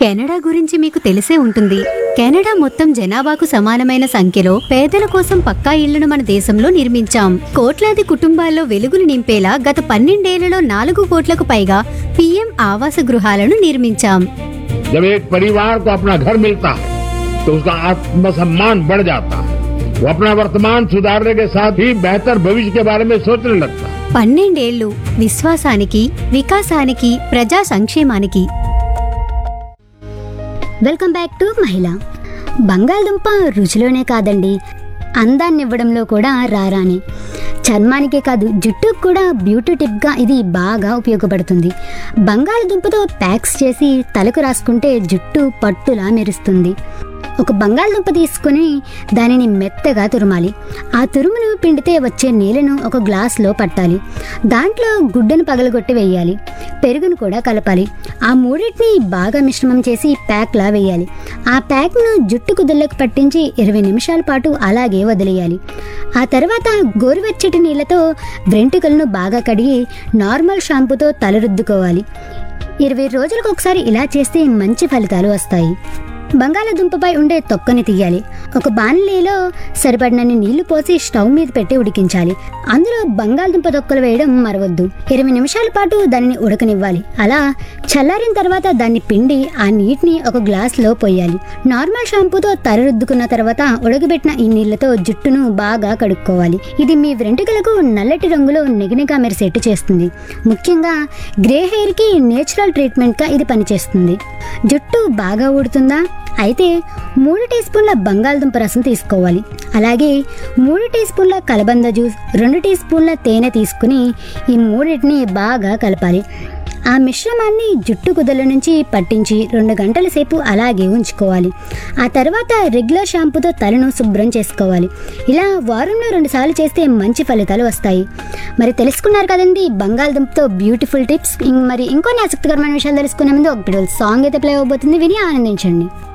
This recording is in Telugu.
కెనడా గురించి మీకు తెలిసే ఉంటుంది కెనడా మొత్తం జనాభాకు సమానమైన సంఖ్యలో పేదల కోసం పక్కా ఇళ్లను మన దేశంలో నిర్మించాం కోట్లాది కుటుంబాల్లో వెలుగులు నింపేలా గత పన్నెండేళ్లలో నాలుగు కోట్లకు పైగా పీఎం ఆవాస గృహాలను నిర్మించాం जब एक परिवार को अपना घर मिलता है तो उसका आत्मसम्मान बढ़ जाता है वो अपना वर्तमान सुधारने के साथ ही बेहतर भविष्य के बारे में सोचने लगता है పన్నెండేళ్లు విశ్వాసానికి వికాసానికి ప్రజా సంక్షేమానికి వెల్కమ్ బ్యాక్ టు మహిళ బంగాళదుంప రుచిలోనే కాదండి అందాన్ని ఇవ్వడంలో కూడా రారాని చర్మానికే కాదు జుట్టుకు కూడా బ్యూటీ టిప్గా ఇది బాగా ఉపయోగపడుతుంది బంగాళదుంపతో ప్యాక్స్ చేసి తలకు రాసుకుంటే జుట్టు పట్టులా మెరుస్తుంది ఒక బంగాళదుంప తీసుకుని దానిని మెత్తగా తురుమాలి ఆ తురుమును పిండితే వచ్చే నీళ్ళను ఒక గ్లాస్లో పట్టాలి దాంట్లో గుడ్డను పగలగొట్టి వేయాలి పెరుగును కూడా కలపాలి ఆ మూడింటిని బాగా మిశ్రమం చేసి ప్యాక్లా వేయాలి ఆ ప్యాక్ను జుట్టు కుదుళ్ళకు పట్టించి ఇరవై నిమిషాల పాటు అలాగే వదిలేయాలి ఆ తర్వాత గోరువెచ్చటి నీళ్ళతో వెంట్రుకలను బాగా కడిగి నార్మల్ షాంపూతో తల రుద్దుకోవాలి ఇరవై రోజులకు ఒకసారి ఇలా చేస్తే మంచి ఫలితాలు వస్తాయి బంగాళాదుంపపై ఉండే తొక్కని తీయాలి ఒక బాణలీలో సరిపడినన్ని నీళ్లు పోసి స్టవ్ మీద పెట్టి ఉడికించాలి అందులో బంగాళదుంప తొక్కలు వేయడం మరవద్దు ఇరవై నిమిషాల పాటు దానిని ఉడకనివ్వాలి అలా చల్లారిన తర్వాత దాన్ని పిండి ఆ నీటిని ఒక గ్లాస్లో పోయాలి నార్మల్ షాంపూతో తల రుద్దుకున్న తర్వాత ఉడకబెట్టిన ఈ నీళ్లతో జుట్టును బాగా కడుక్కోవాలి ఇది మీ వెంట్రుకలకు నల్లటి రంగులో నిగనిగా మెరిసేట్టు చేస్తుంది ముఖ్యంగా గ్రే హెయిర్కి నేచురల్ ట్రీట్మెంట్గా ఇది పనిచేస్తుంది జుట్టు బాగా ఊడుతుందా అయితే మూడు టీ స్పూన్ల బంగాళదుంప రసం తీసుకోవాలి అలాగే మూడు టీ స్పూన్ల కలబంద జ్యూస్ రెండు టీ స్పూన్ల తేనె తీసుకుని ఈ మూడింటిని బాగా కలపాలి ఆ మిశ్రమాన్ని జుట్టు కుదల నుంచి పట్టించి రెండు గంటల సేపు అలాగే ఉంచుకోవాలి ఆ తర్వాత రెగ్యులర్ షాంపూతో తలను శుభ్రం చేసుకోవాలి ఇలా వారంలో రెండు సార్లు చేస్తే మంచి ఫలితాలు వస్తాయి మరి తెలుసుకున్నారు కదండి బంగాళదుంపతో బ్యూటిఫుల్ టిప్స్ ఇం- మరి ఇంకొన్ని ఆసక్తికరమైన విషయాలు తెలుసుకునే ముందు ఒక సాంగ్ అయితే ప్లే అవబోతుంది విని ఆనందించండి